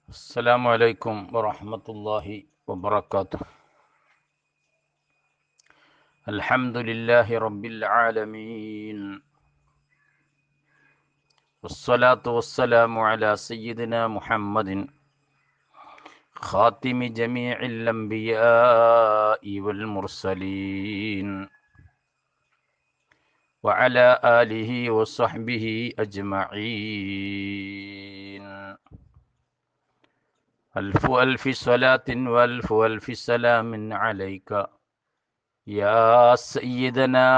السلام عليكم ورحمة الله وبركاته الحمد لله رب العالمين والصلاة والسلام على سيدنا محمد خاتم جميع الأنبياء والمرسلين وعلى آله وصحبه أجمعين ألف ألف صلاة وألف ألف سلام عليك يا سيدنا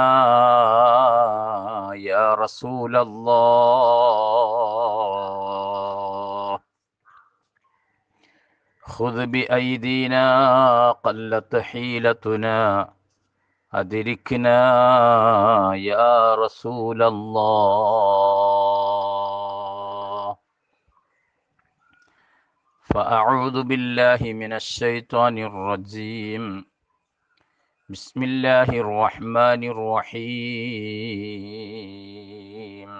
يا رسول الله خذ بأيدينا قلت حيلتنا أدركنا يا رسول الله فأعوذ بالله من الشيطان الرجيم بسم الله الرحمن الرحيم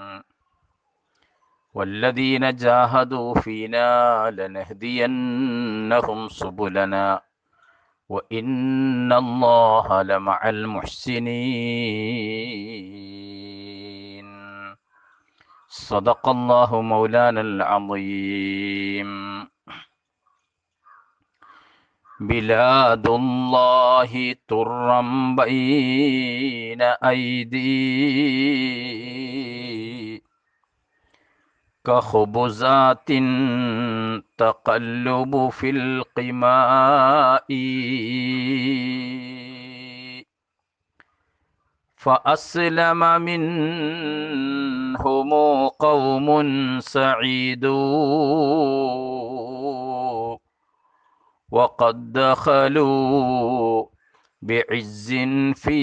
والذين جاهدوا فينا لنهدينهم سبلنا وإن الله لمع المحسنين صدق الله مولانا العظيم بلاد الله ترا بين أيدي كخبزات تقلب في القماء فأسلم منهم قوم سعيدون وقد دخلوا بعز في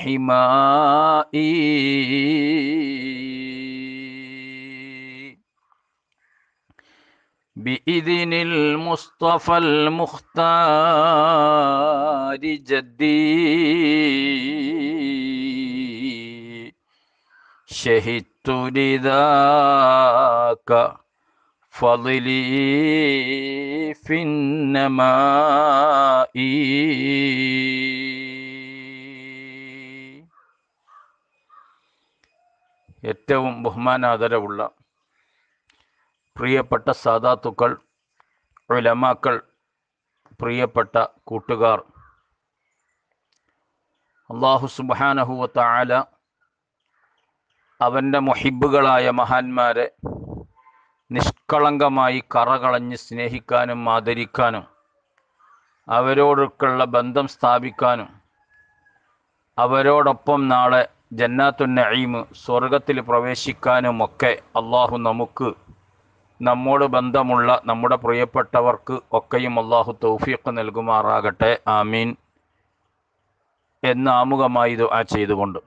حمائي بإذن المصطفى المختار جدي شهدت لذاك فضلي في النماء ഏറ്റവും ബഹുമാനാദരവുള്ള പ്രിയപ്പെട്ട സാദാത്തുക്കൾ ഉലമാക്കൾ പ്രിയപ്പെട്ട കൂട്ടുകാർ അള്ളാഹു സുബാനഹുവത്ത ആല അവൻ്റെ മൊഹിബുകളായ മഹാന്മാരെ നിഷ്കളങ്കമായി കറകളഞ്ഞ് സ്നേഹിക്കാനും ആദരിക്കാനും അവരോടൊക്കെയുള്ള ബന്ധം സ്ഥാപിക്കാനും അവരോടൊപ്പം നാളെ ജന്നാത്തു നഈമ് സ്വർഗത്തിൽ പ്രവേശിക്കാനുമൊക്കെ അള്ളാഹു നമുക്ക് നമ്മോട് ബന്ധമുള്ള നമ്മുടെ പ്രിയപ്പെട്ടവർക്ക് ഒക്കെയും അള്ളാഹു തൗഫീഖ് നൽകുമാറാകട്ടെ ആമീൻ എന്ന് ആമുഖമായി ദുആ ചെയ്തുകൊണ്ട്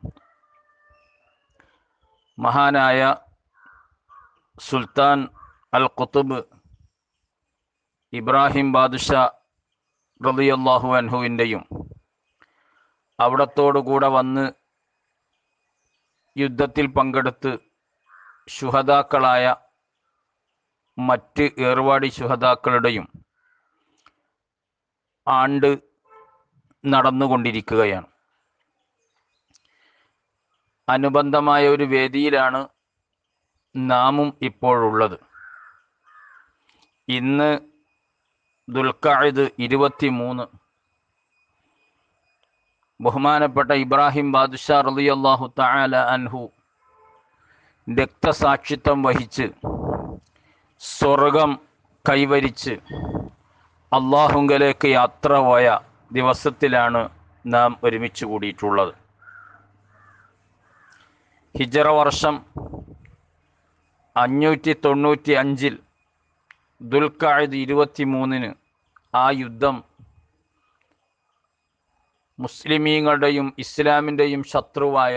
മഹാനായ സുൽത്താൻ അൽ ഖുത്തുബ് ഇബ്രാഹിം ബാദുഷാ റളിയല്ലാഹു അൻഹുവിൻ്റെയും അവിടത്തോടുകൂടെ വന്ന് യുദ്ധത്തിൽ പങ്കെടുത്ത് ശുഹതാക്കളായ മറ്റ് ഏർവാടി ശുഹതാക്കളുടെയും ആണ്ട് നടന്നുകൊണ്ടിരിക്കുകയാണ് അനുബന്ധമായ ഒരു വേദിയിലാണ് നാമും ഇപ്പോഴുള്ളത് ഇന്ന് ദുൽഖായത് ഇരുപത്തി മൂന്ന് ബഹുമാനപ്പെട്ട ഇബ്രാഹിം ബാദുഷാ റളിയല്ലാഹു തആല അൻഹു രക്തസാക്ഷിത്വം വഹിച്ച് സ്വർഗം കൈവരിച്ച് അള്ളാഹുങ്കലേക്ക് യാത്ര പോയ ദിവസത്തിലാണ് നാം ഒരുമിച്ച് കൂടിയിട്ടുള്ളത് ഹിജറ വർഷം അഞ്ഞൂറ്റി തൊണ്ണൂറ്റി അഞ്ചിൽ ദുൽഖായത് ഇരുപത്തി മൂന്നിന് ആ യുദ്ധം മുസ്ലിമീങ്ങളുടെയും ഇസ്ലാമിൻ്റെയും ശത്രുവായ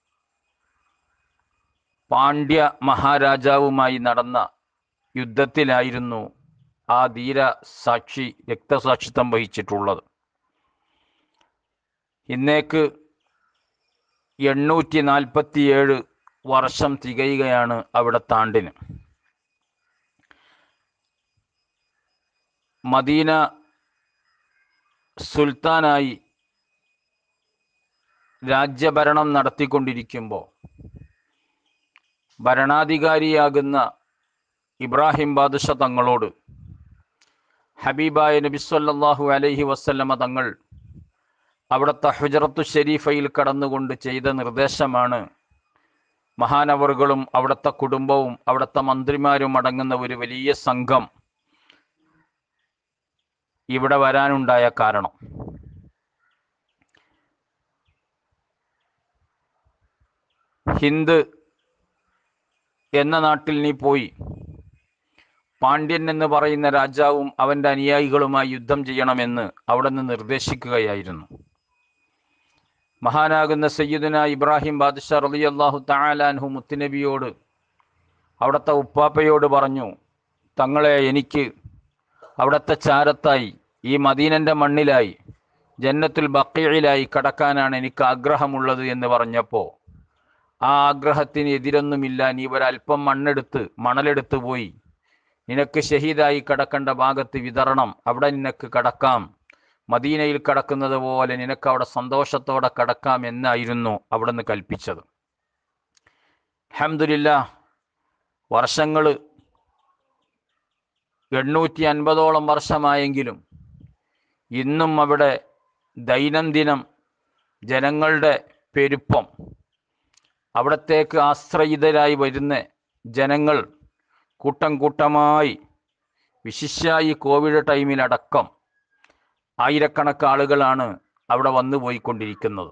പാണ്ഡ്യ മഹാരാജാവുമായി നടന്ന യുദ്ധത്തിലായിരുന്നു ആ ധീര സാക്ഷി രക്തസാക്ഷിത്വം വഹിച്ചിട്ടുള്ളത് ഇന്നേക്ക് എണ്ണൂറ്റി നാൽപ്പത്തിയേഴ് വർഷം തികയുകയാണ് അവിടെ താണ്ടിന് മദീന സുൽത്താനായി രാജ്യഭരണം നടത്തിക്കൊണ്ടിരിക്കുമ്പോൾ ഭരണാധികാരിയാകുന്ന ഇബ്രാഹിം ബാദുഷ തങ്ങളോട് ഹബീബായ നബി സല്ലല്ലാഹു അലൈഹി വസല്ലമ തങ്ങൾ അവിടുത്തെ ഹുജറത്തു ഷെരീഫയിൽ കടന്നുകൊണ്ട് ചെയ്ത നിർദ്ദേശമാണ് മഹാനവറുകളും അവിടുത്തെ കുടുംബവും അവിടുത്തെ മന്ത്രിമാരും അടങ്ങുന്ന ഒരു വലിയ സംഘം ഇവിടെ വരാനുണ്ടായ കാരണം ഹിന്ദ് എന്ന നാട്ടിൽ നീ പോയി പാണ്ഡ്യൻ എന്ന് പറയുന്ന രാജാവും അവൻ്റെ അനുയായികളുമായി യുദ്ധം ചെയ്യണമെന്ന് അവിടെ നിന്ന് നിർദ്ദേശിക്കുകയായിരുന്നു മഹാനാകുന്ന സയ്യിദുന ഇബ്രാഹിം ബാദ്ഷാ റലി അള്ളാഹു താലാൻഹു മുത്തുനബിയോട് അവിടുത്തെ ഉപ്പാപ്പയോട് പറഞ്ഞു തങ്ങളെ എനിക്ക് അവിടുത്തെ ചാരത്തായി ഈ മദീനൻ്റെ മണ്ണിലായി ജന്നത്തുൽ ബക്കയിലായി കടക്കാനാണ് എനിക്ക് ആഗ്രഹമുള്ളത് എന്ന് പറഞ്ഞപ്പോൾ ആ ആഗ്രഹത്തിന് എതിരൊന്നുമില്ല നീ ഒരല്പം മണ്ണെടുത്ത് മണലെടുത്ത് പോയി നിനക്ക് ഷഹീദായി കടക്കേണ്ട ഭാഗത്ത് വിതരണം അവിടെ നിനക്ക് കടക്കാം മദീനയിൽ കടക്കുന്നത് പോലെ നിനക്ക് അവിടെ സന്തോഷത്തോടെ കടക്കാം എന്നായിരുന്നു അവിടുന്ന് കൽപ്പിച്ചത് അഹമ്മദില്ല വർഷങ്ങൾ എണ്ണൂറ്റി അൻപതോളം വർഷമായെങ്കിലും ഇന്നും അവിടെ ദൈനംദിനം ജനങ്ങളുടെ പെരുപ്പം അവിടത്തേക്ക് ആശ്രയിതരായി വരുന്ന ജനങ്ങൾ കൂട്ടം കൂട്ടമായി വിശിഷ്യ ഈ കോവിഡ് ടൈമിലടക്കം ആയിരക്കണക്ക് ആളുകളാണ് അവിടെ വന്നു പോയിക്കൊണ്ടിരിക്കുന്നത്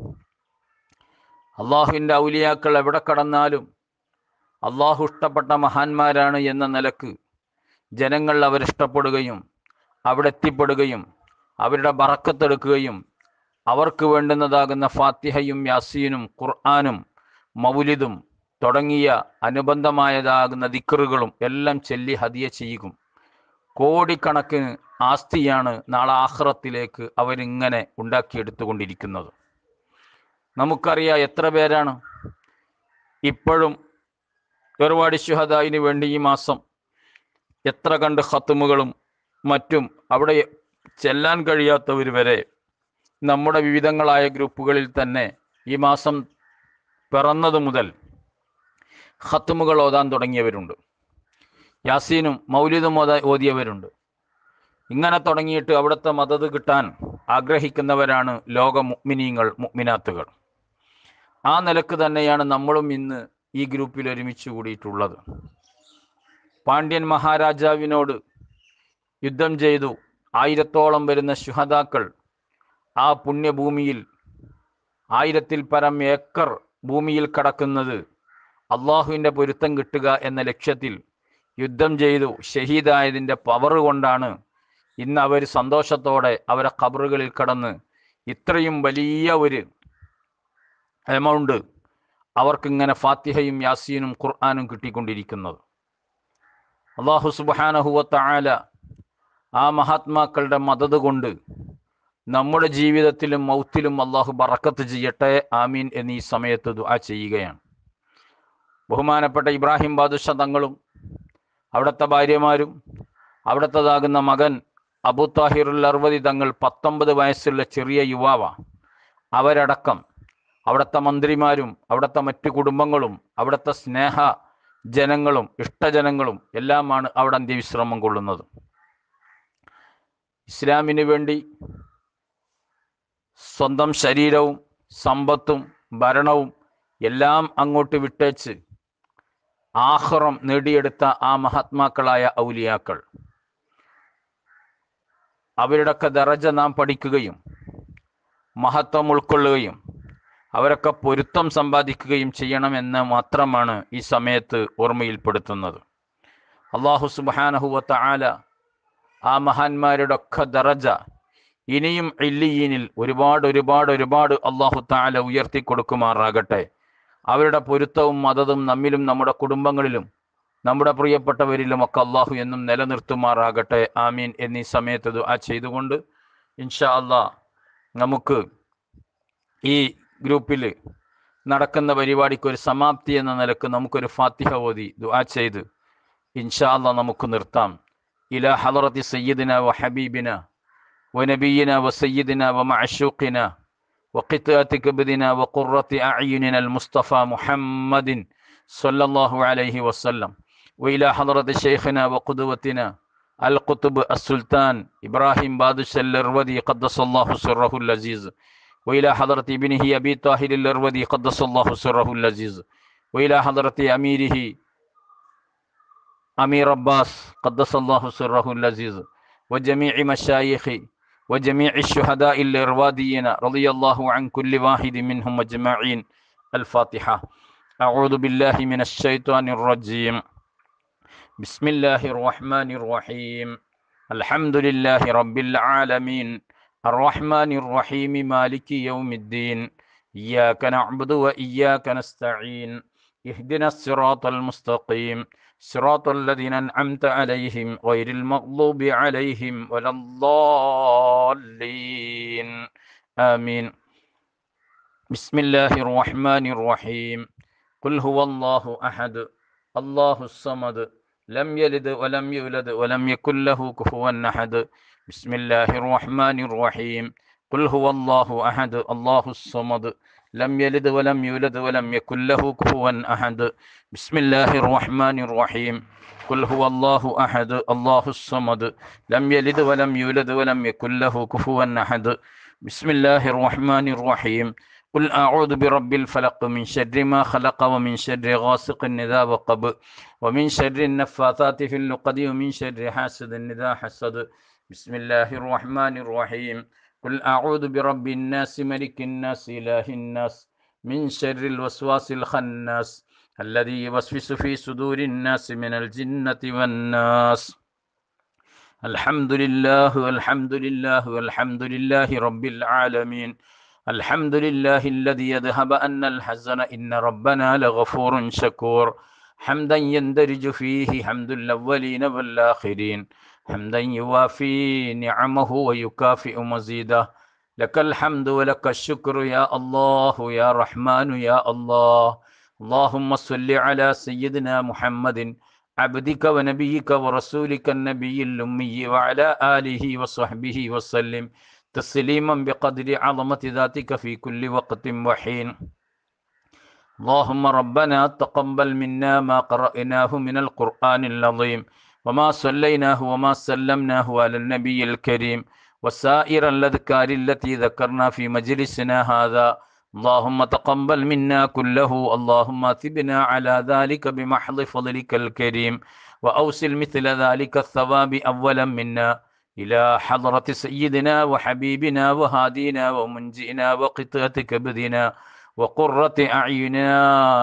അള്ളാഹുവിൻ്റെ ഔലിയാക്കൾ എവിടെ കടന്നാലും അള്ളാഹു ഇഷ്ടപ്പെട്ട മഹാന്മാരാണ് എന്ന നിലക്ക് ജനങ്ങൾ അവരിഷ്ടപ്പെടുകയും അവിടെ എത്തിപ്പെടുകയും അവരുടെ ബറക്കത്തെടുക്കുകയും അവർക്ക് വേണ്ടുന്നതാകുന്ന ഫാത്തിഹയും യാസീനും ഖുർആാനും മൗലിദും തുടങ്ങിയ അനുബന്ധമായതാകുന്ന ദിക്കറുകളും എല്ലാം ചൊല്ലി ഹദിയ ചെയ്യും കോടിക്കണക്കിന് ആസ്തിയാണ് നാളെ ആഹ്റത്തിലേക്ക് അവരിങ്ങനെ ഉണ്ടാക്കിയെടുത്തുകൊണ്ടിരിക്കുന്നത് നമുക്കറിയാം എത്ര പേരാണ് ഇപ്പോഴും ഒരുപാട് ശുഹദായിന് വേണ്ടി ഈ മാസം എത്ര കണ്ട് ഹത്തുമുകളും മറ്റും അവിടെ ചെല്ലാൻ കഴിയാത്തവർ വരെ നമ്മുടെ വിവിധങ്ങളായ ഗ്രൂപ്പുകളിൽ തന്നെ ഈ മാസം പിറന്നത് മുതൽ ഹത്തുമുകൾ ഓതാൻ തുടങ്ങിയവരുണ്ട് യാസീനും മൗലിദും ഓതാ ഓതിയവരുണ്ട് ഇങ്ങനെ തുടങ്ങിയിട്ട് അവിടുത്തെ മദത് കിട്ടാൻ ആഗ്രഹിക്കുന്നവരാണ് ലോക മുഗ്മിനീങ്ങൾ മുഗ്മിനാത്തുകൾ ആ നിലക്ക് തന്നെയാണ് നമ്മളും ഇന്ന് ഈ ഗ്രൂപ്പിൽ ഒരുമിച്ച് കൂടിയിട്ടുള്ളത് പാണ്ഡ്യൻ മഹാരാജാവിനോട് യുദ്ധം ചെയ്തു ആയിരത്തോളം വരുന്ന ശുഹതാക്കൾ ആ പുണ്യഭൂമിയിൽ ആയിരത്തിൽ പരം ഏക്കർ ഭൂമിയിൽ കടക്കുന്നത് അള്ളാഹുവിൻ്റെ പൊരുത്തം കിട്ടുക എന്ന ലക്ഷ്യത്തിൽ യുദ്ധം ചെയ്തു ഷഹീദായതിൻ്റെ പവർ കൊണ്ടാണ് ഇന്ന് അവർ സന്തോഷത്തോടെ അവരെ ഖബറുകളിൽ കടന്ന് ഇത്രയും വലിയ ഒരു എമൗണ്ട് അവർക്കിങ്ങനെ ഫാത്തിഹയും യാസീനും ഖുർആാനും കിട്ടിക്കൊണ്ടിരിക്കുന്നത് അള്ളാഹു സുബാനഹുവത്ത ആല ആ മഹാത്മാക്കളുടെ മദത് കൊണ്ട് നമ്മുടെ ജീവിതത്തിലും മൗത്തിലും അള്ളാഹു ബറക്കത്ത് ചെയ്യട്ടെ ആമീൻ എന്നീ സമയത്ത് ദുആ ചെയ്യുകയാണ് ബഹുമാനപ്പെട്ട ഇബ്രാഹിം ബാദുഷ തങ്ങളും അവിടുത്തെ ഭാര്യമാരും അവിടുത്തതാകുന്ന മകൻ അബു താഹിറുൽ അർവതി തങ്ങൾ പത്തൊമ്പത് വയസ്സുള്ള ചെറിയ യുവാവ അവരടക്കം അവിടുത്തെ മന്ത്രിമാരും അവിടുത്തെ മറ്റു കുടുംബങ്ങളും അവിടുത്തെ സ്നേഹ ജനങ്ങളും ഇഷ്ടജനങ്ങളും എല്ലാമാണ് അവിടെ അന്ത്യവിശ്രമം കൊള്ളുന്നത് ഇസ്ലാമിന് വേണ്ടി സ്വന്തം ശരീരവും സമ്പത്തും ഭരണവും എല്ലാം അങ്ങോട്ട് വിട്ടേച്ച് ആഹ്റം നേടിയെടുത്ത ആ മഹാത്മാക്കളായ ഔലിയാക്കൾ അവരുടെയൊക്കെ ദറജ നാം പഠിക്കുകയും മഹത്വം ഉൾക്കൊള്ളുകയും അവരൊക്കെ പൊരുത്തം സമ്പാദിക്കുകയും ചെയ്യണമെന്ന് മാത്രമാണ് ഈ സമയത്ത് ഓർമ്മയിൽപ്പെടുത്തുന്നത് അള്ളാഹു സുബാനഹുവത്ത ആല ആ മഹാന്മാരുടെ ഒക്കെ ദറജ ഇനിയും ഇല്ലിയീനിൽ ഒരുപാട് ഒരുപാട് ഒരുപാട് അള്ളാഹു താല ഉയർത്തി കൊടുക്കുമാറാകട്ടെ അവരുടെ പൊരുത്തവും മതതും നമ്മിലും നമ്മുടെ കുടുംബങ്ങളിലും നമ്മുടെ പ്രിയപ്പെട്ടവരിലും ഒക്കെ അള്ളാഹു എന്നും നിലനിർത്തുമാറാകട്ടെ ആമീൻ എന്നീ സമയത്ത് ദുആ ചെയ്തുകൊണ്ട് ഇൻഷാ അള്ളാ നമുക്ക് ഈ ഗ്രൂപ്പിൽ നടക്കുന്ന പരിപാടിക്ക് ഒരു സമാപ്തി എന്ന നിലക്ക് നമുക്കൊരു ഫാത്തിഹ ഓതി ദുആ ചെയ്ത് ഇൻഷാ അള്ളാ നമുക്ക് നിർത്താം إلى حضرة سيدنا وحبيبنا ونبينا وسيدنا ومعشوقنا وقطعة كبدنا وقرة أعيننا المصطفى محمد صلى الله عليه وسلم وإلى حضرة شيخنا وقدوتنا القطب السلطان إبراهيم بادش الأرودي قدس الله سره العزيز وإلى حضرة ابنه أبي طاهر الأرودي قدس الله سره العزيز وإلى حضرة أميره أمير عباس قدس الله سره العزيز وجميع مشايخ وجميع الشهداء الإرواديين رضي الله عن كل واحد منهم أجمعين الفاتحة أعوذ بالله من الشيطان الرجيم بسم الله الرحمن الرحيم الحمد لله رب العالمين الرحمن الرحيم مالك يوم الدين إياك نعبد وإياك نستعين اهدنا الصراط المستقيم صراط الذين أنعمت عليهم غير المغضوب عليهم ولا الضالين آمين بسم الله الرحمن الرحيم قل هو الله أحد الله الصمد لم يلد ولم يولد ولم يكن له كفوا أحد بسم الله الرحمن الرحيم قل هو الله أحد الله الصمد لم يلد ولم يولد ولم يكن له كفوا أحد بسم الله الرحمن الرحيم قل هو الله أحد الله الصمد لم يلد ولم يولد ولم يكن له كفوا أحد بسم الله الرحمن الرحيم قل أعوذ برب الفلق من شر ما خلق ومن شر غاسق إذا وقب ومن شر النفاثات في اللقد ومن شر حاسد إذا حسد بسم الله الرحمن الرحيم قل أعوذ برب الناس ملك الناس إله الناس من شر الوسواس الخناس الذي يوسوس في صدور الناس من الجنة والناس الحمد لله والحمد لله والحمد لله رب العالمين الحمد لله الذي يذهب أن الحزن إن ربنا لغفور شكور حمدا يندرج فيه حمد الأولين والآخرين حمدا يوافي نعمه ويكافئ مزيده لك الحمد ولك الشكر يا الله يا رحمن يا الله اللهم صل على سيدنا محمد عبدك ونبيك ورسولك النبي الأمي وعلى آله وصحبه وسلم تسليما بقدر عظمة ذاتك في كل وقت وحين اللهم ربنا تقبل منا ما قرأناه من القرآن العظيم وما صليناه وما سلمناه على النبي الكريم وسائر الأذكار التي ذكرنا في مجلسنا هذا اللهم تقبل منا كله اللهم اثبنا على ذلك بمحض فضلك الكريم وأوصل مثل ذلك الثواب أولا منا إلى حضرة سيدنا وحبيبنا وهادينا ومنجئنا وقطعة كبدنا وقرة أعيننا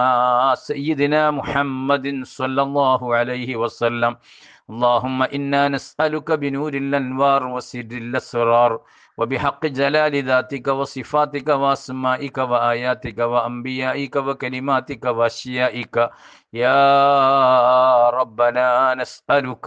سيدنا محمد صلى الله عليه وسلم اللهم إنا نسألك بنور الأنوار وسر الأسرار وبحق جلال ذاتك وصفاتك وأسمائك وآياتك وأنبيائك وكلماتك وأشيائك يا ربنا نسألك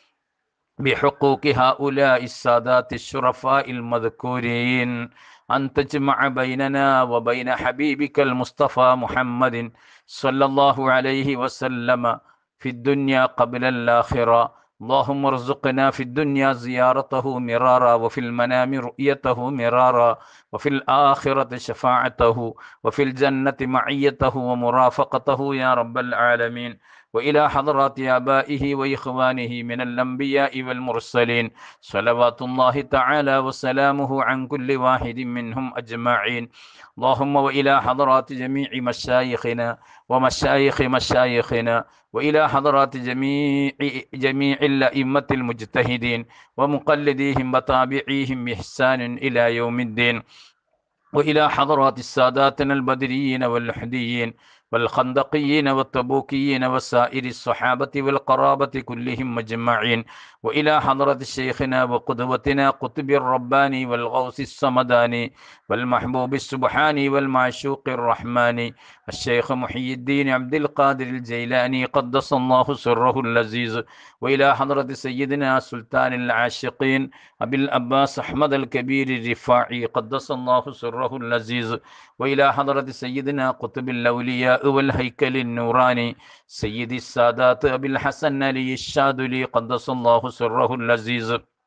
بحقوق هؤلاء السادات الشرفاء المذكورين أن تجمع بيننا وبين حبيبك المصطفى محمد صلى الله عليه وسلم في الدنيا قبل الآخرة اللهم ارزقنا في الدنيا زيارته مرارا وفي المنام رؤيته مرارا وفي الآخرة شفاعته وفي الجنة معيته ومرافقته يا رب العالمين وإلى حضرات آبائه وإخوانه من الأنبياء والمرسلين صلوات الله تعالى وسلامه عن كل واحد منهم أجمعين اللهم وإلى حضرات جميع مشايخنا ومشايخ مشايخنا وإلى حضرات جميع جميع الأئمة المجتهدين ومقلديهم وتابعيهم بإحسان إلى يوم الدين وإلى حضرات الساداتنا البدريين واللحديين والخندقيين والتبوكيين وسائر الصحابة والقرابة كلهم مجمعين وإلى حضرة شيخنا وقدوتنا قطب الرباني والغوث الصمداني والمحبوب السبحاني والمعشوق الرحماني الشيخ محي الدين عبد القادر الجيلاني قدس الله سره اللذيذ وإلى حضرة سيدنا سلطان العاشقين أبي الأباس أحمد الكبير الرفاعي قدس الله سره اللذيذ وإلى حضرة سيدنا قطب الأولياء البهاء والهيكل النوراني سيد السادات أبي الحسن علي الشاذلي قدس الله سره العزيز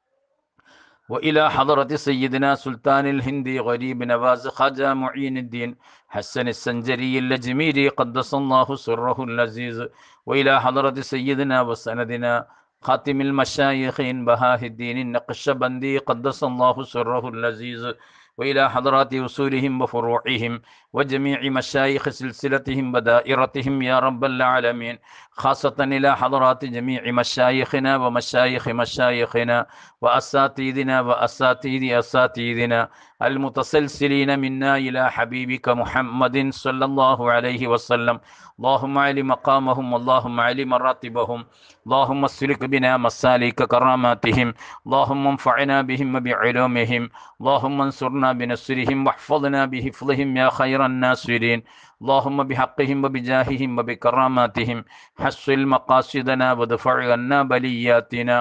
وإلى حضرة سيدنا سلطان الهند غريب نواز خواجة معين الدين حسن السنجري الأجميري قدس الله سره العزيز وإلى حضرة سيدنا وسندنا خاتم المشايخين بهاه الدين النقشبندي قدس الله سره العزيز وإلى حضرات أصولهم وفروعهم وجميع مشايخ سلسلتهم ودائرتهم يا رب العالمين خاصة إلى حضرات جميع مشايخنا ومشايخ مشايخنا وأساتذنا وأساتذ أساتذنا المتسلسلين منا إلى حبيبك محمد صلى الله عليه وسلم اللهم علي مقامهم اللهم علي مراتبهم اللهم اسلك بنا مسالك كراماتهم اللهم انفعنا بهم وبعلومهم اللهم انصرنا بنصرهم واحفظنا بحفظهم يا خير الناصرين اللهم بحقهم وبجاههم وبكراماتهم حصل مقاصدنا ودفع عنا بلياتنا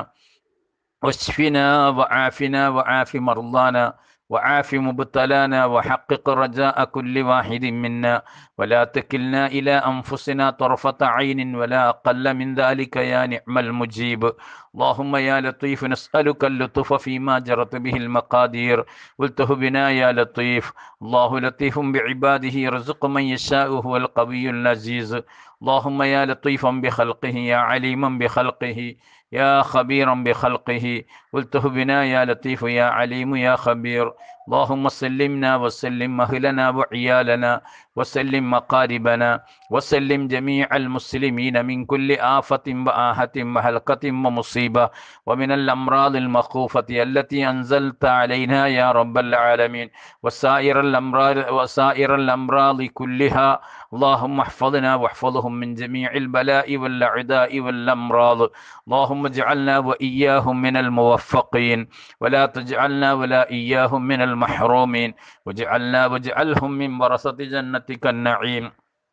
واشفنا وعافنا وعاف مرضانا وعاف مبتلانا وحقق رجاء كل واحد منا ولا تكلنا إلى أنفسنا طرفة عين ولا أقل من ذلك يا نعم المجيب اللهم يا لطيف نسألك اللطف فيما جرت به المقادير قلته بنا يا لطيف الله لطيف بعباده يرزق من يشاء هو القوي العزيز اللهم يا لطيفا بخلقه يا عليما بخلقه يا خبيرا بخلقه قلته بنا يا لطيف يا عليم يا خبير اللهم سلمنا وسلم أهلنا وعيالنا وسلم مقاربنا وسلم جميع المسلمين من كل آفة وآهة وهلكة ومصيبة ومن الأمراض المخوفة التي أنزلت علينا يا رب العالمين وسائر الأمراض وسائر الأمراض كلها اللهم احفظنا واحفظهم من جميع البلاء والأعداء والأمراض اللهم اجعلنا وإياهم من الموفقين ولا تجعلنا ولا إياهم من المحرومين واجعلنا واجعلهم من ورثة جنتك النعيم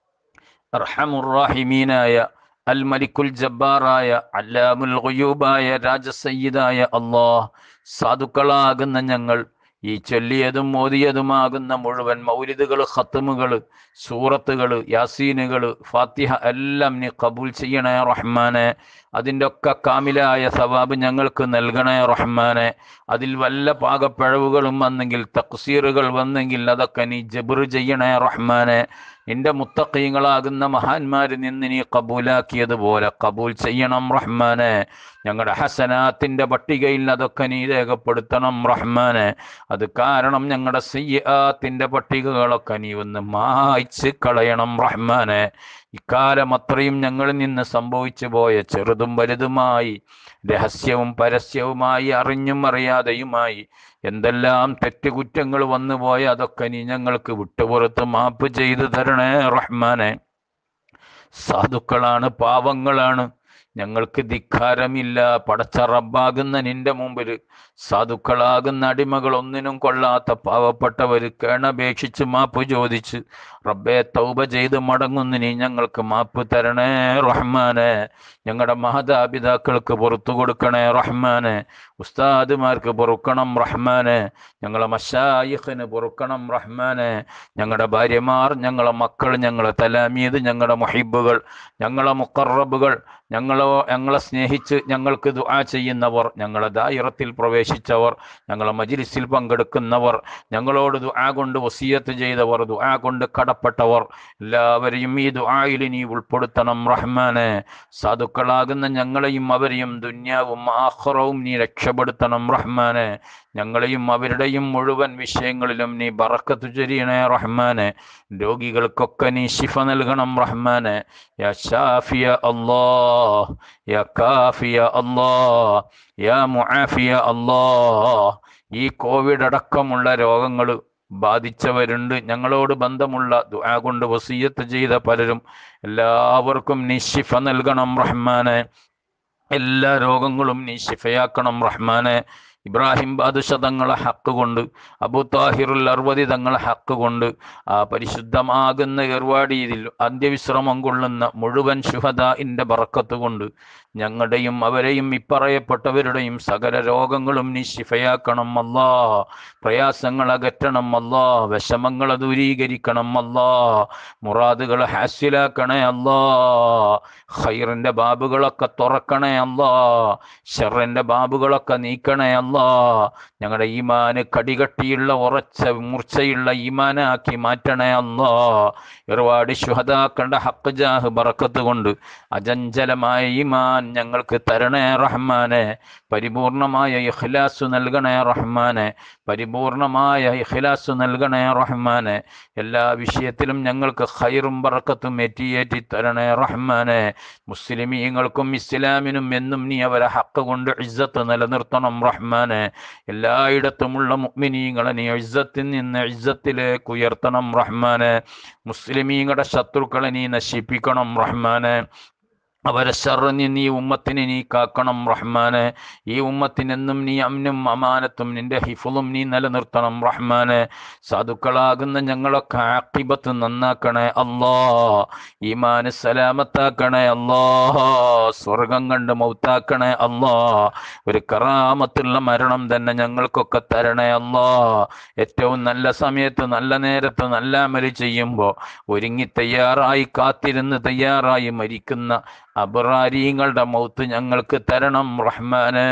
أرحم الراحمين يا അൽമലിക്കുൽ ജബ്ബാറായ അല്ലാമുൽ ഗുയൂബായ രാജസയ്യിദായ അള്ളാഹ് സാധുക്കളാകുന്ന ഞങ്ങൾ ഈ ചൊല്ലിയതും മോദിയതുമാകുന്ന മുഴുവൻ മൗലിദുകൾ ഖത്തുമുകൾ സൂറത്തുകൾ യാസീനുകൾ ഫാത്തിഹ എല്ലാം നീ കബൂൽ ചെയ്യണേ റഹ്മാനെ അതിൻ്റെ ഒക്കെ കാമിലായ സവാബ് ഞങ്ങൾക്ക് നൽകണേ റഹ്മാനെ അതിൽ വല്ല പാകപ്പിഴവുകളും വന്നെങ്കിൽ തക്സീറുകൾ വന്നെങ്കിൽ അതൊക്കെ നീ ജബർ ചെയ്യണേ റഹ്മാനെ നിന്റെ മുത്തക്കീങ്ങളാകുന്ന മഹാന്മാരിൽ നിന്ന് നീ കബൂലാക്കിയതുപോലെ കബൂൽ ചെയ്യണം റഹ്മാനെ ഞങ്ങളുടെ ഹസനാത്തിന്റെ പട്ടികയിൽ അതൊക്കെ നീ രേഖപ്പെടുത്തണം റഹ്മാനെ അത് കാരണം ഞങ്ങളുടെ സയ്യാത്തിന്റെ പട്ടികകളൊക്കെ നീ ഒന്ന് മായ്ച്ച് കളയണം റഹ്മാനെ ഇക്കാലം അത്രയും ഞങ്ങളിൽ നിന്ന് സംഭവിച്ചു പോയ ചെറുതും വലുതുമായി രഹസ്യവും പരസ്യവുമായി അറിഞ്ഞും അറിയാതെയുമായി എന്തെല്ലാം തെറ്റുകുറ്റങ്ങൾ വന്നുപോയ അതൊക്കെ നീ ഞങ്ങൾക്ക് വിട്ടുപുറത്ത് മാപ്പ് ചെയ്തു തരണേ റഹ്മാനെ സാധുക്കളാണ് പാവങ്ങളാണ് ഞങ്ങൾക്ക് ധിക്കാരമില്ല പടച്ച റബ്ബാകുന്ന നിന്റെ മുമ്പിൽ സാധുക്കളാകുന്ന അടിമകൾ ഒന്നിനും കൊള്ളാത്ത പാവപ്പെട്ടവർ കേണപേക്ഷിച്ച് മാപ്പ് ചോദിച്ച് റബ്ബെ തൗബ ചെയ്ത് മടങ്ങുന്ന നീ ഞങ്ങൾക്ക് മാപ്പ് തരണേ റഹ്മാനെ ഞങ്ങളുടെ മാതാപിതാക്കൾക്ക് പുറത്തു കൊടുക്കണേ റഹ്മാനെ ഉസ്താദുമാർക്ക് പൊറുക്കണം റഹ്മാനെ ഞങ്ങളെ മഷായിഖിന് പൊറുക്കണം റഹ്മാനെ ഞങ്ങളുടെ ഭാര്യമാർ ഞങ്ങളെ മക്കൾ ഞങ്ങളെ തലാമീത് ഞങ്ങളുടെ മുഹിബുകൾ ഞങ്ങളെ മുക്കറബുകൾ ഞങ്ങളോ ഞങ്ങളെ സ്നേഹിച്ച് ഞങ്ങൾക്ക് ദുആ ചെയ്യുന്നവർ ഞങ്ങളെ ദായിറത്തിൽ പ്രവേശിച്ചവർ ഞങ്ങളെ മജിലിസിൽ പങ്കെടുക്കുന്നവർ ഞങ്ങളോട് ദുആ കൊണ്ട് വസീയത്ത് ചെയ്തവർ ദുആ കൊണ്ട് കടപ്പെട്ടവർ എല്ലാവരെയും ഈ ദുആയിൽ നീ ഉൾപ്പെടുത്തണം റഹ്മാനെ സാധുക്കളാകുന്ന ഞങ്ങളെയും അവരെയും ദുന്യാവും ആഹ്റവും നീ രക്ഷപ്പെടുത്തണം റഹ്മാനെ ഞങ്ങളെയും അവരുടെയും മുഴുവൻ വിഷയങ്ങളിലും നീ ബറക്കത്ത് ചൊരിയണേ റഹ്മാനെ രോഗികൾക്കൊക്കെ നീ ശിഫ നൽകണം റഹ്മാനെ യാ ഷാഫിയ അല്ലാ യാ കാഫിയ അല്ലാ യാ മുആഫിയ അല്ലാ ഈ കോവിഡ് അടക്കമുള്ള രോഗങ്ങൾ ബാധിച്ചവരുണ്ട് ഞങ്ങളോട് ബന്ധമുള്ള ദുആ കൊണ്ട് വസീയത്ത് ചെയ്ത പലരും എല്ലാവർക്കും നീ ശിഫ നൽകണം റഹ്മാനെ എല്ലാ രോഗങ്ങളും നീ ശിഫയാക്കണം റഹ്മാനെ ഇബ്രാഹിം ബാദുഷ തങ്ങളെ ഹക്ക് കൊണ്ട് അബു താഹിറുൽ അർവതി തങ്ങളെ ഹക്ക് കൊണ്ട് ആ പരിശുദ്ധമാകുന്ന ഏർവാടിയിൽ അന്ത്യവിശ്രമം കൊള്ളുന്ന മുഴുവൻ ശുഹദാഇൻ്റെ ബറക്കത്ത് കൊണ്ട് ഞങ്ങളുടെയും അവരെയും ഇപ്പറയപ്പെട്ടവരുടെയും സകല രോഗങ്ങളും നീ ശിഫയാക്കണം അല്ലാ പ്രയാസങ്ങൾ അകറ്റണം അല്ലാ വിഷമങ്ങൾ ദൂരീകരിക്കണം അല്ലാ മുറാദുകൾ ഹാസ്യലാക്കണേ അല്ലാ ഖൈറിൻ്റെ ബാബുകളൊക്കെ തുറക്കണേ അല്ലാ ഷെറിൻ്റെ ബാബുകളൊക്കെ നീക്കണേ അല്ലാ ഞങ്ങളുടെ ഈമാന് കടികട്ടിയുള്ള ഉറച്ച മൂർച്ചയുള്ള ഈമാനാക്കി മാറ്റണേ അല്ലാ ഒരുപാട് ശുഹദാക്കളുടെ ഹക്ക് ജാഹ് ബറക്കത്ത് കൊണ്ട് അജഞ്ചലമായ ഈമാൻ ഞങ്ങൾക്ക് തരണേ റഹ്മാനെ പരിപൂർണമായ ഇഖ്ലാസ് നൽകണേ റഹ്മാനെ പരിപൂർണമായ ഇഖ്ലാസ് നൽകണേ റഹ്മാനെ എല്ലാ വിഷയത്തിലും ഞങ്ങൾക്ക് ഖൈറും ബറക്കത്തും ഏറ്റിയേറ്റി തരണേ റഹ്മാനെ മുസ്ലിമീങ്ങൾക്കും ഇസ്ലാമിനും എന്നും നീ അവരെ ഹക്ക് കൊണ്ട് ഇസ്സത്ത് നിലനിർത്തണം റഹ്മാനെ എല്ലായിടത്തുമുള്ള മുഅ്മിനീങ്ങളെ നീ ഇസ്സത്തിൽ നിന്ന് ഇസ്സത്തിലേക്ക് ഉയർത്തണം റഹ്മാനെ മുസ്ലിമീങ്ങളുടെ ശത്രുക്കളെ നീ നശിപ്പിക്കണം റഹ്മാനെ അവരെ ഷറിന് നീ ഉമ്മത്തിനെ നീ കാക്കണം റഹ്മാനെ ഈ ഉമ്മത്തിനെന്നും നീ അമ്നും അമാനത്തും നിന്റെ ഹിഫുളും നീ നിലനിർത്തണം റഹ്മാനെ സാധുക്കളാകുന്ന ഞങ്ങളൊക്കെ ആക്കിബത്ത് നന്നാക്കണേ അല്ലാ ഈമാന് സലാമത്താക്കണേ അല്ലാ സ്വർഗം കണ്ട് മൗത്താക്കണേ അല്ലാ ഒരു കറാമത്തുള്ള മരണം തന്നെ ഞങ്ങൾക്കൊക്കെ തരണേ അല്ലാ ഏറ്റവും നല്ല സമയത്ത് നല്ല നേരത്ത് നല്ല അമല് ചെയ്യുമ്പോൾ ഒരുങ്ങി തയ്യാറായി കാത്തിരുന്ന് തയ്യാറായി മരിക്കുന്ന അബറാരീങ്ങളുടെ മൗത്ത് ഞങ്ങൾക്ക് തരണം റഹ്മാനെ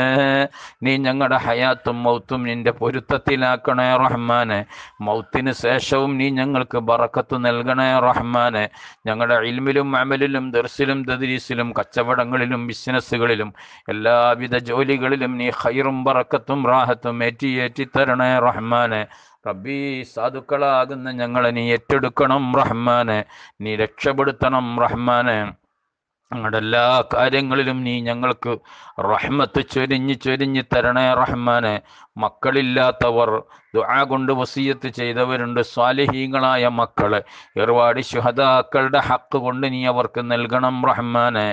നീ ഞങ്ങളുടെ ഹയാത്തും മൗത്തും നിന്റെ പൊരുത്തത്തിലാക്കണേ റഹ്മാനെ മൗത്തിന് ശേഷവും നീ ഞങ്ങൾക്ക് ബറക്കത്ത് നൽകണേ റഹ്മാനെ ഞങ്ങളുടെ ഇൽമിലും അമലിലും ദർസിലും ദദരീസിലും കച്ചവടങ്ങളിലും ബിസിനസ്സുകളിലും എല്ലാവിധ ജോലികളിലും നീ ഹൈറും ബറക്കത്തും റാഹത്തും ഏറ്റി ഏറ്റി തരണേ റഹ്മാനെ റബ്ബി സാധുക്കളാകുന്ന ഞങ്ങളെ നീ ഏറ്റെടുക്കണം റഹ്മാനെ നീ രക്ഷപ്പെടുത്തണം റഹ്മാനെ ഞങ്ങളുടെ എല്ലാ കാര്യങ്ങളിലും നീ ഞങ്ങൾക്ക് റഹ്മത്ത് ചൊരിഞ്ഞ് ചൊരിഞ്ഞ് തരണേ റഹ്മാനെ മക്കളില്ലാത്തവർ ദുആ കൊണ്ട് വസീയത്ത് ചെയ്തവരുണ്ട് സ്വാലിഹീങ്ങളായ മക്കള് ഒരുപാട് ശുഹദാക്കളുടെ ഹക്ക് കൊണ്ട് നീ അവർക്ക് നൽകണം റഹ്മാനെ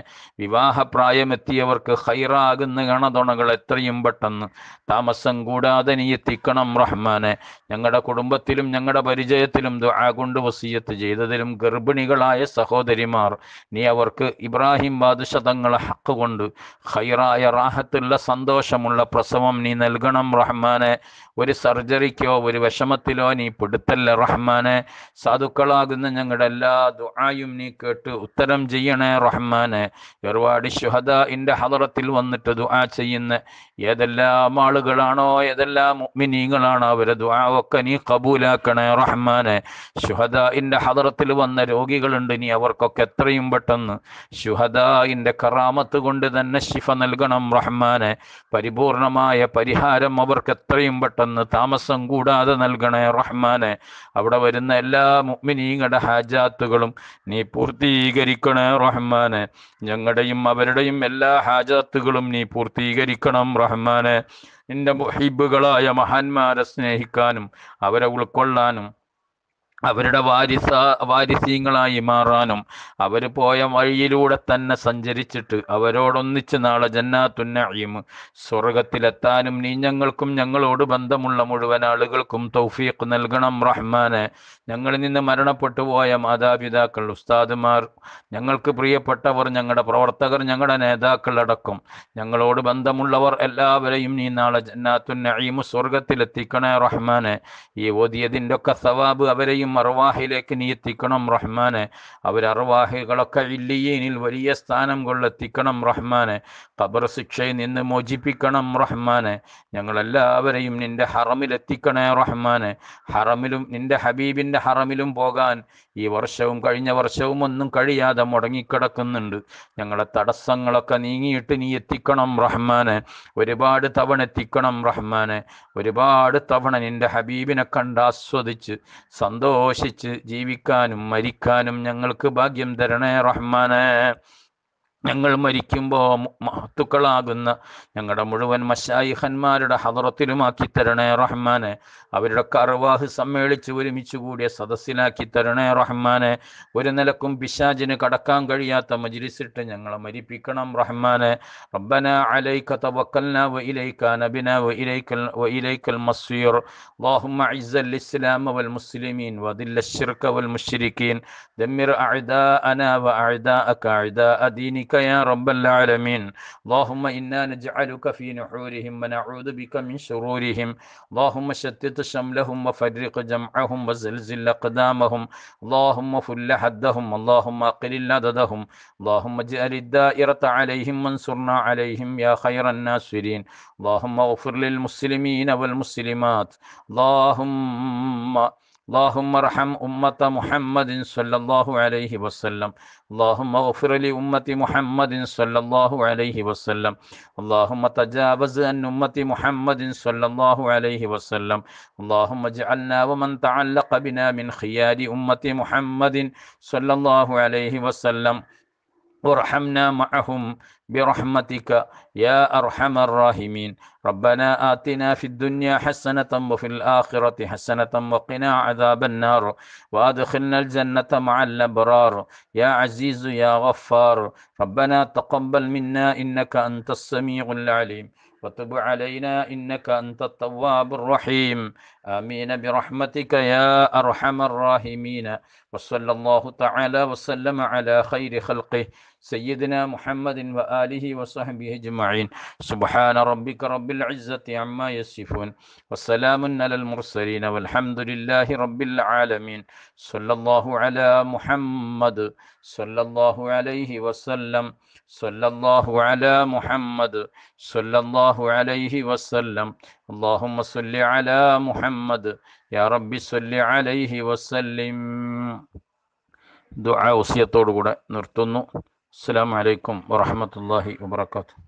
വിവാഹപ്രായമെത്തിയവർക്ക് ഹൈറാകുന്ന ഗണതുണകൾ എത്രയും പെട്ടെന്ന് താമസം കൂടാതെ നീ എത്തിക്കണം റഹ്മാനെ ഞങ്ങളുടെ കുടുംബത്തിലും ഞങ്ങളുടെ പരിചയത്തിലും ദുആ കൊണ്ട് വസീയത്ത് ചെയ്തതിലും ഗർഭിണികളായ സഹോദരിമാർ നീ അവർക്ക് ഇബ്രാഹിം ബാദുഷ തങ്ങളെ ഹക്ക് കൊണ്ട് ഹൈറായ റാഹത്തുള്ള സന്തോഷമുള്ള പ്രസവം നീ നൽകണം റഹ്മാനെ ഒരു സർജറിക്കോ ഒരു വിഷമത്തിലോ നീ പെടുത്തല്ല റഹ്മാനെ സാധുക്കളാകുന്ന ഞങ്ങളുടെ എല്ലാ ദുആയും നീ കേട്ട് ഉത്തരം ചെയ്യണേ റഹ്മാനെ ഒരുപാട് ശുഹദ ഇൻ്റെ ഹദറത്തിൽ വന്നിട്ട് ദുആ ചെയ്യുന്ന ഏതെല്ലാം ആളുകളാണോ ഏതെല്ലാം മുഅ്മിനീങ്ങളാണോ അവരെ ദുആ ഒക്കെ നീ കബൂലാക്കണേ റഹ്മാനെ ശുഹദ ഇൻ്റെ ഹദറത്തിൽ വന്ന രോഗികളുണ്ട് നീ അവർക്കൊക്കെ എത്രയും പെട്ടെന്ന് ശുഹദ ഇൻ്റെ കറാമത്ത് കൊണ്ട് തന്നെ ശിഫ നൽകണം റഹ്മാനെ പരിപൂർണമായ പരിഹാരം അവർക്ക് എത്രയും പെട്ടെന്ന് താമസം കൂടാതെ നൽകണേ റഹ്മാനെ അവിടെ വരുന്ന എല്ലാ മുഅ്മിനീങ്ങളുടെ ഹാജാത്തുകളും നീ പൂർത്തീകരിക്കണേ റഹ്മാനെ ഞങ്ങളുടെയും അവരുടെയും എല്ലാ ഹാജാത്തുകളും നീ പൂർത്തീകരിക്കണം റഹ്മാനെ നിന്റെ മുഹിബുകളായ മഹാന്മാരെ സ്നേഹിക്കാനും അവരെ ഉൾക്കൊള്ളാനും അവരുടെ വാരിസ വാരിസീങ്ങളായി മാറാനും അവർ പോയ വഴിയിലൂടെ തന്നെ സഞ്ചരിച്ചിട്ട് അവരോടൊന്നിച്ച് നാളെ ജന്നാത്തുന്നീം സ്വർഗത്തിലെത്താനും നീ ഞങ്ങൾക്കും ഞങ്ങളോട് ബന്ധമുള്ള മുഴുവൻ ആളുകൾക്കും തൗഫീഖ് നൽകണം റഹ്മാനെ ഞങ്ങളിൽ നിന്ന് മരണപ്പെട്ടു പോയ മാതാപിതാക്കൾ ഉസ്താദുമാർ ഞങ്ങൾക്ക് പ്രിയപ്പെട്ടവർ ഞങ്ങളുടെ പ്രവർത്തകർ ഞങ്ങളുടെ നേതാക്കളടക്കം ഞങ്ങളോട് ബന്ധമുള്ളവർ എല്ലാവരെയും നീ നാളെ ജന്നാത്തുന്നീം സ്വർഗത്തിലെത്തിക്കണേ റഹ്മാനെ ഈ ഓതിയതിൻ്റെ ഒക്കെ സവാബ് അവരെയും അർവാഹിലേക്ക് നീ എത്തിക്കണം റഹ്മാനെ അവർ അർവാഹികളൊക്കെ ഇല്ലിയീനിൽ വലിയ സ്ഥാനം കൊള്ളെത്തിക്കണം റഹ്മാനെ ഖബർ ശിക്ഷയിൽ നിന്ന് മോചിപ്പിക്കണം റഹ്മാനെ ഞങ്ങളെല്ലാവരെയും നിന്റെ ഹറമിലെത്തിക്കണേ റഹ്മാനെ ഹറമിലും നിന്റെ ഹബീബിൻ്റെ ഹറമിലും പോകാൻ ഈ വർഷവും കഴിഞ്ഞ വർഷവും ഒന്നും കഴിയാതെ മുടങ്ങിക്കിടക്കുന്നുണ്ട് ഞങ്ങളെ തടസ്സങ്ങളൊക്കെ നീങ്ങിയിട്ട് നീ എത്തിക്കണം റഹ്മാനെ ഒരുപാട് തവണ എത്തിക്കണം റഹ്മാനെ ഒരുപാട് തവണ നിന്റെ ഹബീബിനെ കണ്ട് ആസ്വദിച്ച് സന്തോഷിച്ച് ജീവിക്കാനും മരിക്കാനും ഞങ്ങൾക്ക് ഭാഗ്യം തരണേ റഹ്മാനെ ഞങ്ങൾ മരിക്കുമ്പോൾ മഹത്തുക്കളാകുന്ന ഞങ്ങളുടെ മുഴുവൻ മശായിഹന്മാരുടെ ഹദറത്തിലുമാക്കി തരണേ റഹ്മാനെ അവരുടെ കറുവാഹ് സമ്മേളിച്ച് ഒരുമിച്ച് കൂടിയ സദസ്സിലാക്കി തരണേ റഹ്മാനെ ഒരു നിലക്കും പിശാജിന് കടക്കാൻ കഴിയാത്ത മജിലിസിട്ട് ഞങ്ങളെ മരിപ്പിക്കണം റഹ്മാനെ റബ്ബന അലൈക തവക്കൽന വ ഇലൈക നബിന വ ഇലൈക വ ഇലൈക المصير اللهم اعز الاسلام والمسلمين وذل الشرك والمشركين دمر اعداءنا واعداءك اعداء دينك يا رب العالمين اللهم انا نجعلك في نحورهم ونعوذ بك من شرورهم اللهم شتت شملهم وفرق جمعهم وزلزل اقدامهم اللهم فل حدهم اللهم اقلل عددهم اللهم اجعل الدائرة عليهم وانصرنا عليهم يا خير الناصرين اللهم اغفر للمسلمين والمسلمات اللهم اللهم ارحم أمة محمد صلى الله عليه وسلم اللهم اغفر لأمة محمد صلى الله عليه وسلم اللهم تجاوز عن أمة محمد صلى الله عليه وسلم اللهم اجعلنا ومن تعلق بنا من خيار أمة محمد صلى الله عليه وسلم وارحمنا معهم برحمتك يا أرحم الراحمين ربنا آتنا في الدنيا حسنة وفي الآخرة حسنة وقنا عذاب النار وأدخلنا الجنة مع الأبرار يا عزيز يا غفار ربنا تقبل منا إنك أنت السميع العليم وتب علينا إنك أنت التواب الرحيم آمين برحمتك يا أرحم الراحمين وصلى الله تعالى وسلم على خير خلقه سيدنا محمد وآله وصحبه أجمعين سبحان ربك رب العزة عما يصفون وسلام على المرسلين والحمد لله رب العالمين صلى الله على محمد صلى الله عليه وسلم صلى الله على محمد صلى الله عليه وسلم اللهم صل على محمد يا رب صل عليه وسلم ദുആ വസിയത്തോടു കൂടെ നിർത്തുന്നു അസ്സലാമു അലൈക്കും വറഹ്മത്തുള്ളാഹി വബറകാതുഹു